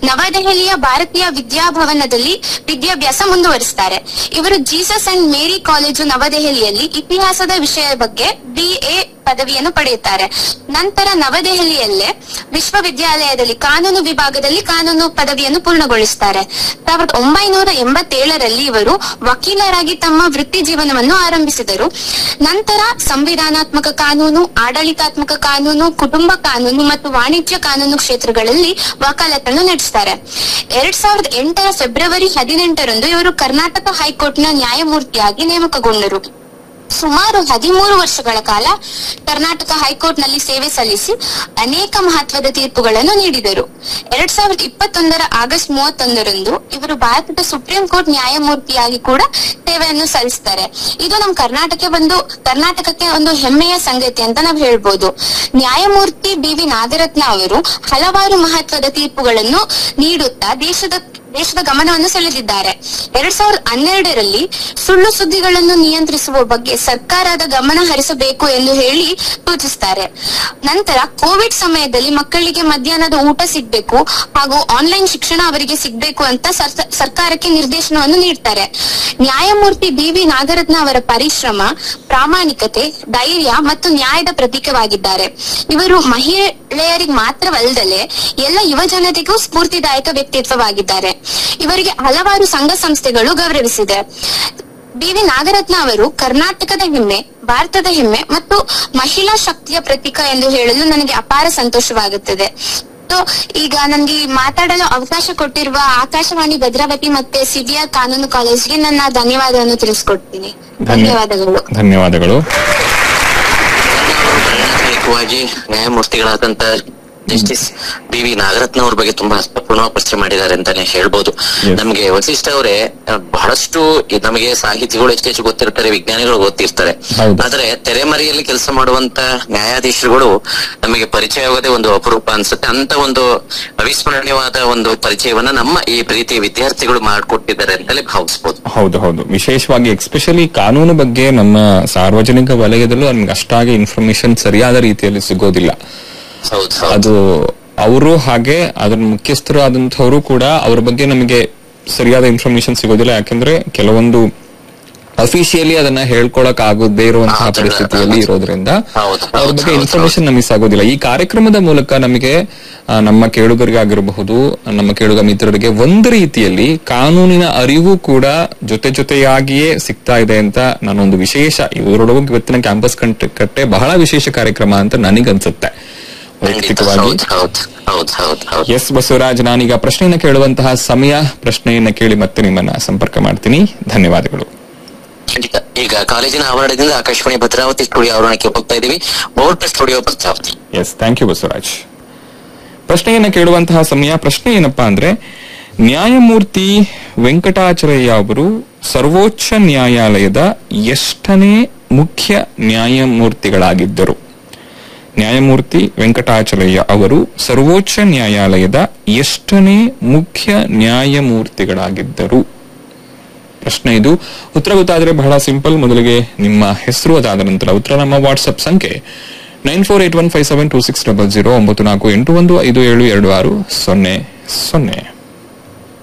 ನವದೆಹಲಿಯ ಭಾರತೀಯ ವಿದ್ಯಾಭವನದಲ್ಲಿ ವಿದ್ಯಾಭ್ಯಾಸ ಮುಂದುವರಿಸ್ತಾರೆ ಇವರು ಜೀಸಸ್ ಅಂಡ್ ಮೇರಿ ಕಾಲೇಜು ನವದೆಹಲಿಯಲ್ಲಿ ಇತಿಹಾಸದ ವಿಷಯ ಬಗ್ಗೆ ಬಿಎ ಪದವಿಯನ್ನು ಪಡೆಯುತ್ತಾರೆ ನಂತರ ನವದೆಹಲಿಯಲ್ಲೇ ವಿಶ್ವವಿದ್ಯಾಲಯದಲ್ಲಿ ಕಾನೂನು ವಿಭಾಗದಲ್ಲಿ ಕಾನೂನು ಪದವಿಯನ್ನು ಪೂರ್ಣಗೊಳಿಸುತ್ತಾರೆ ಸಾವಿರದ ಒಂಬೈನೂರ ಎಂಬತ್ತೇಳರಲ್ಲಿ ಇವರು ವಕೀಲರಾಗಿ ತಮ್ಮ ವೃತ್ತಿ ಜೀವನವನ್ನು ಆರಂಭಿಸಿದರು ನಂತರ ಸಂವಿಧಾನಾತ್ಮಕ ಕಾನೂನು ಆಡಳಿತಾತ್ಮಕ ಕಾನೂನು ಕುಟುಂಬ ಕಾನೂನು ಮತ್ತು ವಾಣಿಜ್ಯ ಕಾನೂನು ಕ್ಷೇತ್ರಗಳಲ್ಲಿ ವಕಾಲತನ್ನು ನಡೆಸುತ್ತಾರೆ ಎರಡ್ ಸಾವಿರದ ಎಂಟರ ಫೆಬ್ರವರಿ ಹದಿನೆಂಟರಂದು ಇವರು ಕರ್ನಾಟಕ ಹೈಕೋರ್ಟ್ನ ನ್ಯಾಯಮೂರ್ತಿಯಾಗಿ ನೇಮಕಗೊಂಡರು ಸುಮಾರು ಹದಿಮೂರು ವರ್ಷಗಳ ಕಾಲ ಕರ್ನಾಟಕ ಹೈಕೋರ್ಟ್ ನಲ್ಲಿ ಸೇವೆ ಸಲ್ಲಿಸಿ ಅನೇಕ ಮಹತ್ವದ ತೀರ್ಪುಗಳನ್ನು ನೀಡಿದರು ಎರಡ್ ಸಾವಿರದ ಇಪ್ಪತ್ತೊಂದರ ಆಗಸ್ಟ್ ಮೂವತ್ತೊಂದರಂದು ಇವರು ಭಾರತದ ಸುಪ್ರೀಂ ಕೋರ್ಟ್ ನ್ಯಾಯಮೂರ್ತಿಯಾಗಿ ಕೂಡ ಸೇವೆಯನ್ನು ಸಲ್ಲಿಸ್ತಾರೆ ಇದು ನಮ್ಮ ಕರ್ನಾಟಕ ಒಂದು ಕರ್ನಾಟಕಕ್ಕೆ ಒಂದು ಹೆಮ್ಮೆಯ ಸಂಗತಿ ಅಂತ ನಾವು ಹೇಳ್ಬೋದು ನ್ಯಾಯಮೂರ್ತಿ ಬಿ ವಿ ನಾಗರತ್ನ ಅವರು ಹಲವಾರು ಮಹತ್ವದ ತೀರ್ಪುಗಳನ್ನು ನೀಡುತ್ತಾ ದೇಶದ ದೇಶದ ಗಮನವನ್ನು ಸೆಳೆದಿದ್ದಾರೆ ಎರಡ್ ಸಾವಿರದ ಹನ್ನೆರಡರಲ್ಲಿ ಸುಳ್ಳು ಸುದ್ದಿಗಳನ್ನು ನಿಯಂತ್ರಿಸುವ ಬಗ್ಗೆ ಸರ್ಕಾರದ ಗಮನ ಹರಿಸಬೇಕು ಎಂದು ಹೇಳಿ ಸೂಚಿಸ್ತಾರೆ ನಂತರ ಕೋವಿಡ್ ಸಮಯದಲ್ಲಿ ಮಕ್ಕಳಿಗೆ ಮಧ್ಯಾಹ್ನದ ಊಟ ಸಿಗ್ಬೇಕು ಹಾಗೂ ಆನ್ಲೈನ್ ಶಿಕ್ಷಣ ಅವರಿಗೆ ಸಿಗ್ಬೇಕು ಅಂತ ಸರ್ತ- ಸರ್ಕಾರಕ್ಕೆ ನಿರ್ದೇಶನವನ್ನು ನೀಡ್ತಾರೆ ನ್ಯಾಯಮೂರ್ತಿ ಬಿ ವಿ ನಾಗರತ್ನ ಅವರ ಪರಿಶ್ರಮ ಪ್ರಾಮಾಣಿಕತೆ ಧೈರ್ಯ ಮತ್ತು ನ್ಯಾಯದ ಪ್ರತೀಕವಾಗಿದ್ದಾರೆ ಇವರು ಮಹಿಳೆಯರಿಗೆ ಮಾತ್ರವಲ್ಲದಲೆ ಎಲ್ಲ ಯುವ ಜನತೆಗೂ ಸ್ಫೂರ್ತಿದಾಯಕ ವ್ಯಕ್ತಿತ್ವವಾಗಿದ್ದಾರೆ ಇವರಿಗೆ ಹಲವಾರು ಸಂಘ ಸಂಸ್ಥೆಗಳು ಗೌರವಿಸಿದೆ ಬಿ ವಿ ನಾಗರತ್ನ ಅವರು ಕರ್ನಾಟಕದ ಹೆಮ್ಮೆ ಭಾರತದ ಹೆಮ್ಮೆ ಮತ್ತು ಮಹಿಳಾ ಶಕ್ತಿಯ ಪ್ರತೀಕ ಎಂದು ಹೇಳಲು ನನಗೆ ಅಪಾರ ಸಂತೋಷವಾಗುತ್ತದೆ ಸೊ ಈಗ ನನಗೆ ಈ ಮಾತಾಡಲು ಅವಕಾಶ ಕೊಟ್ಟಿರುವ ಆಕಾಶವಾಣಿ ಭದ್ರಾವತಿ ಮತ್ತೆ ಸಿವಿಆರ್ ಕಾನೂನು ಕಾಲೇಜ್ಗೆ ನನ್ನ ಧನ್ಯವಾದವನ್ನು ತಿಳಿಸ್ಕೊಡ್ತೀನಿ ಧನ್ಯವಾದಗಳು ಧನ್ಯವಾದಗಳು ಪರಿಣಾಮಕಾರಿಕವಾಗಿ ನ್ಯಾಯಮೂರ್ತಿಗಳಾದಂತ ಜಸ್ಟಿಸ್ ಬಿ ವಿ ನಾಗರತ್ನ ಅವ್ರ ಬಗ್ಗೆ ತುಂಬಾ ಅರ್ಥಪೂರ್ಣವಾಗಿ ಪರಿಚಯ ಮಾಡಿದ್ದಾರೆ ಅಂತಾನೆ ಹೇಳ್ಬೋದು Yes. ನಮಗೆ ವಸಿಷ್ಠ ಅವರೇ ಅಹ್, ಬಹಳಷ್ಟು ಈ ನಮಗೆ ಸಾಹಿತಿಗಳು ಹೆಚ್ಚೆಚ್ಚು ಗೊತ್ತಿರ್ತಾರೆ ವಿಜ್ಞಾನಿಗಳು ಗೊತ್ತಿರ್ತಾರೆ ಹೌದು. ಆದ್ರೆ ತೆರೆಮರೆಯಲ್ಲಿ ಕೆಲಸ ಮಾಡುವಂತ ನ್ಯಾಯಾಧೀಶರುಗಳು ನಮಗೆ ಪರಿಚಯ ಆಗೋದೇ ಒಂದು ಅಪರೂಪ ಅನ್ಸುತ್ತೆ ಅಂತ ಒಂದು ಅವಿಸ್ಮರಣೀಯವಾದ ಒಂದು ಪರಿಚಯವನ್ನ ನಮ್ಮ ಈ ಪ್ರೀತಿ ವಿದ್ಯಾರ್ಥಿಗಳು ಮಾಡಿಕೊಟ್ಟಿದ್ದಾರೆ ಅಂತಲೇ ಭಾವಿಸ್ಬೋದು ಹೌದು ಹೌದು ವಿಶೇಷವಾಗಿ ಎಕ್ಸ್ಪೆಷಲಿ ಕಾನೂನು ಬಗ್ಗೆ ನಮ್ಮ ಸಾರ್ವಜನಿಕ ವಲಯದಲ್ಲೂ ನಮ್ಗೆ ಅಷ್ಟಾಗಿ ಇನ್ಫಾರ್ಮೇಶನ್ ಸರಿಯಾದ ರೀತಿಯಲ್ಲಿ ಸಿಗೋದಿಲ್ಲ ಹೌದು ಹೌದು ಅದು ಅವರು ಹಾಗೆ ಅದ್ರ ಮುಖ್ಯಸ್ಥರು ಆದಂತವರು ಕೂಡ ಅವ್ರ ಬಗ್ಗೆ ನಮಗೆ ಸರಿಯಾದ ಇನ್ಫಾರ್ಮೇಶನ್ ಸಿಗೋದಿಲ್ಲ ಯಾಕಂದ್ರೆ ಕೆಲವೊಂದು ಅಫಿಷಿಯಲಿ ಅದನ್ನ ಹೇಳ್ಕೊಳಕ್ ಆಗದೇ ಇರುವಂತಹ ಹೌದು, ಪರಿಸ್ಥಿತಿಯಲ್ಲಿ ಇರೋದ್ರಿಂದ ಹೌದು, ಅವ್ರ ಹೌದು, ಬಗ್ಗೆ ಹೌದು, ಇನ್ಫಾರ್ಮೇಶನ್ ನಮಗೆ ಆಗೋದಿಲ್ಲ ಈ ಕಾರ್ಯಕ್ರಮದ ಮೂಲಕ ನಮಗೆ ಆ, ನಮ್ಮ ಕೇಳುಗರಿಗಾಗಿರಬಹುದು ನಮ್ಮ ಕೇಳುಗ ಮಿತ್ರರಿಗೆ ಒಂದು ರೀತಿಯಲ್ಲಿ ಕಾನೂನಿನ ಅರಿವು ಕೂಡ ಜೊತೆ ಜೊತೆಯಾಗಿಯೇ ಸಿಗ್ತಾ ಇದೆ ಅಂತ ನಾನೊಂದು ವಿಶೇಷ ಇವರೊಳಗೆ ಇವತ್ತಿನ ಕ್ಯಾಂಪಸ್ ಕಟ್ಟೆ ಬಹಳ ವಿಶೇಷ ಕಾರ್ಯಕ್ರಮ ಅಂತ ನನಗನ್ಸುತ್ತೆ ಖಂಡಿತ ವೈಯಕ್ತಿಕವಾಗಿ ಹೌದು ಹೌದು ಹೌದು ಹೌದು ಹೌದು ಎಸ್ ಬಸವರಾಜ್ ನಾನೀಗ ಪ್ರಶ್ನೆಯನ್ನ ಕೇಳುವಂತಹ ಸಮಯ ಪ್ರಶ್ನೆಯನ್ನ ಕೇಳಿ ಮತ್ತೆ ನಿಮ್ಮನ್ನ ಸಂಪರ್ಕ ಮಾಡ್ತೀನಿ ಧನ್ಯವಾದಗಳು ಖಂಡಿತ ಈಗ ಕಾಲೇಜಿನ ಆವರಣದಿಂದ ಆಕಾಶವಾಣಿ ಭದ್ರಾವತಿ ಸ್ಟುಡಿಯೋ ಆವರಣಕ್ಕೆ ಹೋಗ್ತಾ ಇದೀವಿ board studio Bhadravati yes thank you Basavaraj ಪ್ರಶ್ನೆಯನ್ನ ಕೇಳುವಂತಹ ಸಮಯ ಪ್ರಶ್ನೆ ಏನಪ್ಪಾ ಅಂದ್ರೆ ನ್ಯಾಯಮೂರ್ತಿ ವೆಂಕಟಾಚಲಯ್ಯ ಅವರು ಸರ್ವೋಚ್ಚ ನ್ಯಾಯಾಲಯದ ಎಷ್ಟನೇ ಮುಖ್ಯ ನ್ಯಾಯಮೂರ್ತಿಗಳಾಗಿದ್ದರು ನ್ಯಾಯಮೂರ್ತಿ ವೆಂಕಟಾಚಲಯ್ಯ ಅವರು ಸರ್ವೋಚ್ಚ ನ್ಯಾಯಾಲಯದ ಎಷ್ಟನೇ ಮುಖ್ಯ ನ್ಯಾಯಮೂರ್ತಿಗಳಾಗಿದ್ದರು ಪ್ರಶ್ನೆ ಇದು ಉತ್ತರ ಗೊತ್ತಾದ್ರೆ ಬಹಳ ಸಿಂಪಲ್ ಮೊದಲಿಗೆ ನಿಮ್ಮ ಹೆಸರು ಅದಾದ ನಂತರ ಉತ್ತರ ನಮ್ಮ ವಾಟ್ಸ್ಆಪ್ ಸಂಖ್ಯೆ nine four eight one five seven two six double zero ಒಂಬತ್ತು ನಾಲ್ಕು ಎಂಟು ಒಂದು ಐದು ಏಳು ಎರಡು ಆರು ಸೊನ್ನೆ ಸೊನ್ನೆ